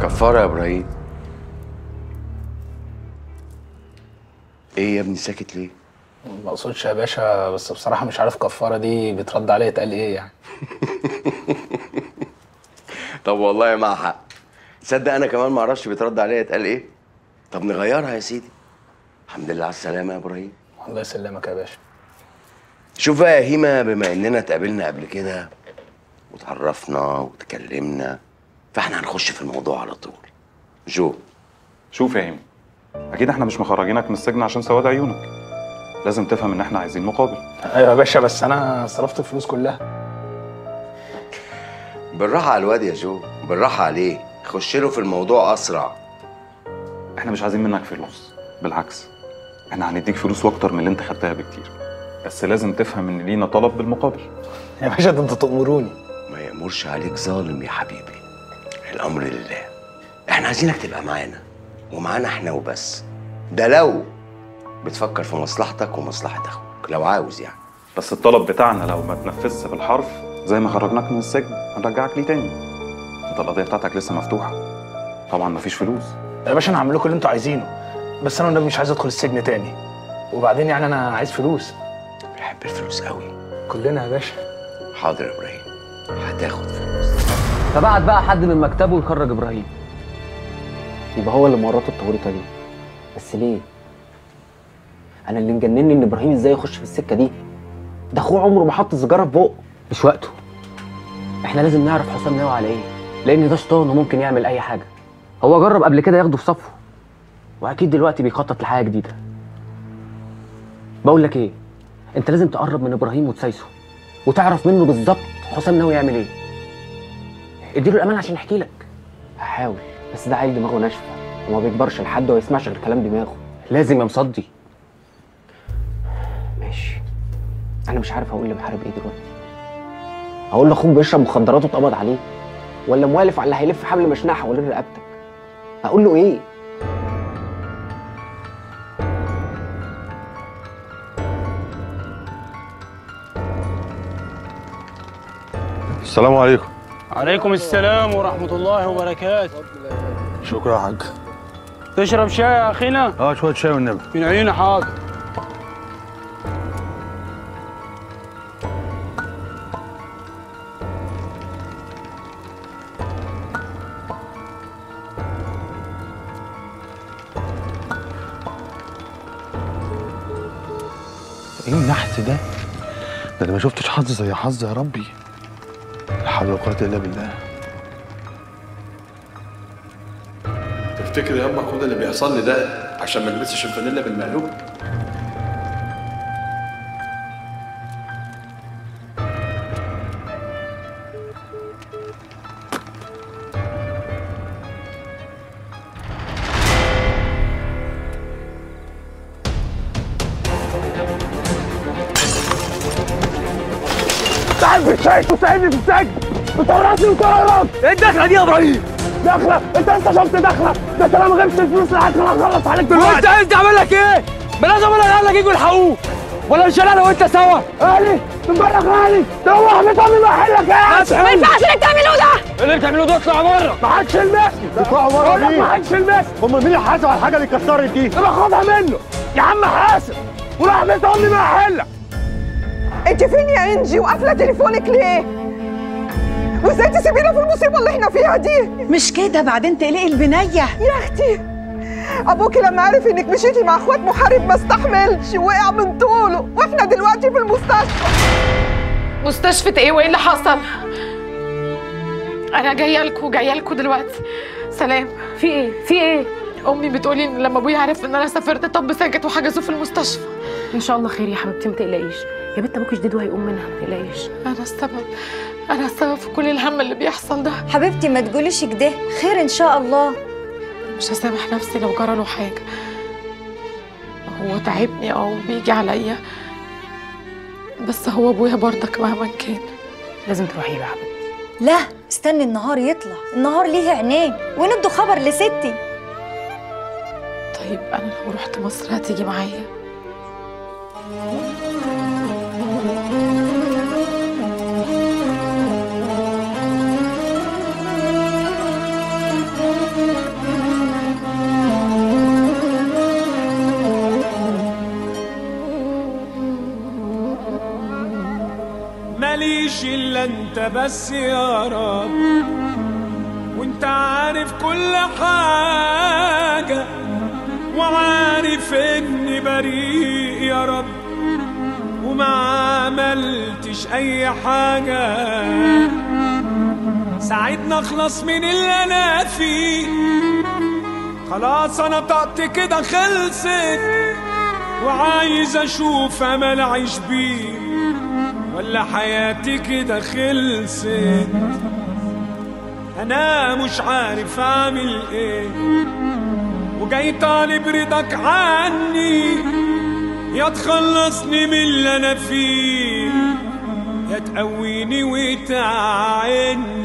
كفاره يا ابراهيم ايه يا ابني ساكت ليه ما اقصدش يا باشا بس بصراحه مش عارف كفاره دي بترد عليا تقال ايه يعني طب والله معاه حق تصدق انا كمان ما اعرفش بيترد عليا اتقال ايه طب نغيرها يا سيدي الحمد لله على السلامه يا ابراهيم الله يسلمك يا باشا شوف بقى يا هيما بما اننا اتقابلنا قبل كده وتعرفنا وتكلمنا فاحنا هنخش في الموضوع على طول جو شوف يا هيم اكيد احنا مش مخرجينك من السجن عشان سواد عيونك لازم تفهم ان احنا عايزين مقابل ايوه يا باشا بس انا صرفت الفلوس كلها بالراحه على الواد يا جو بالراحه عليه خش له في الموضوع اسرع احنا مش عايزين منك فلوس بالعكس احنا هنديك فلوس واكتر من اللي انت خدتها بكتير بس لازم تفهم ان لينا طلب بالمقابل يا باشا ده انتوا تأمروني ما يأمرش عليك ظالم يا حبيبي الأمر لله احنا عايزينك تبقى معانا ومعانا احنا وبس ده لو بتفكر في مصلحتك ومصلحة أخوك لو عاوز يعني بس الطلب بتاعنا لو ما تنفذش بالحرف زي ما خرجناك من السجن هنرجعك ليه تاني انت القضيه بتاعتك لسه مفتوحه طبعا مفيش فلوس يا باشا انا هعمل لكم اللي انتوا عايزينه بس انا والنبي مش عايز ادخل السجن تاني وبعدين يعني انا عايز فلوس بحب الفلوس قوي كلنا يا باشا حاضر يا إبراهيم هتاخد فلوس فبعت بقى حد من مكتبه يخرج ابراهيم يبقى هو اللي مورطه التوريطه دي بس ليه انا اللي مجنني ان ابراهيم ازاي يخش في السكه دي ده اخوه عمره ما حط سيجاره في بقه مش وقته احنا لازم نعرف حسام ناوي على ايه لان ده شيطان وممكن يعمل اي حاجه هو جرب قبل كده ياخده في صفه واكيد دلوقتي بيخطط لحاجه جديده بقول لك ايه انت لازم تقرب من ابراهيم وتسايسه وتعرف منه بالظبط حسام ناوي يعمل ايه اديله الامان عشان يحكي لك هحاول بس ده عيل دماغه ناشفه وما بيكبرش لحد وما يسمعش غير كلام دماغه لازم يا مصدي ماشي انا مش عارف اقول لبحارب ايه دلوقتي هقول لاخوك بيشرب مخدرات واتقبض عليه ولا موالف على اللي هيلف حبل مشنقه حوالين رقبتك هقول له ايه السلام عليكم عليكم السلام ورحمة الله وبركاته شكرا يا حاج تشرب شاي يا أخينا؟ اه شويه شاي والنبي من عيوني حاضر ايه النحت ده؟ ده انا ما شفتش حظ زي حظ يا ربي لا حول ولا قوه الا بالله تفتكر يا اما كل اللي بيحصل لي ده عشان ما البسش الفانيلا بالمقلوب تعال في الشاي وساعدني في السجن بتورطني وطيران ايه الدخله دي يا ابراهيم؟ دخله انت لسه شفت دخله ده انت لو ما جبتش الفلوس اللي هدخل هخلص عليك دلوقتي وأنت عايز أعمل لك إيه؟ ما لازم أقول لك يجوا يلحقوك ولا مش أنا وأنت سوا؟ غالي من بره غالي ده هو احمد امي ما يحلك يا ما ينفعش اللي بتعملوه ده اللي بتعملوه ده اطلع بره ما حدش يلمسني اطلعوا بره بقول لك مين؟ ما حدش يلمسني هم مين اللي حاسب على الحاجه اللي اتكسرت دي؟ يبقى خدها منه يا عم حاسب ورحمة امي ما يحلك انت فين يا انجي وقافله تليفونك ليه؟ وازاي تسيبينا في المصيبه اللي احنا فيها دي؟ مش كده بعدين تقلقي البنية يا اختي ابوكي لما عرف انك مشيتي مع اخوات محارب ما استحملش وقع من طوله واحنا دلوقتي في المستشفى مستشفى ايه وايه اللي حصل انا جايه لكم جايه لكم دلوقتي سلام في ايه في ايه امي بتقولي ان لما ابويا عرف ان انا سافرت طب ساكت وحجزوه في المستشفى ان شاء الله خير يا حبيبتي ما تقلقيش يا بنت ابوك جديد وهيقوم منها ما تقلقيش انا السبب انا السبب في كل الهم اللي بيحصل ده حبيبتي ما تقوليش كده خير ان شاء الله مش هسامح نفسي لو جرى له حاجه هو تعبني او بيجي عليا بس هو ابويا برضك مهما كان لازم تروحي له يا حبيبتي لا استني النهار يطلع النهار ليه عينين وندوا خبر لستي طيب انا لو رحت مصر هتيجي معايا فيا انت بس يا رب وانت عارف كل حاجة وعارف اني بريء يا رب وما عملتش اي حاجة ساعدنا اخلص من اللي انا فيه خلاص انا طاقتي كده خلصت وعايز اشوف امل اعيش بيه ولا حياتي كده خلصت انا مش عارف اعمل ايه وجاي طالب رضاك عني يا تخلصني من اللي انا فيه يا تقويني وتعني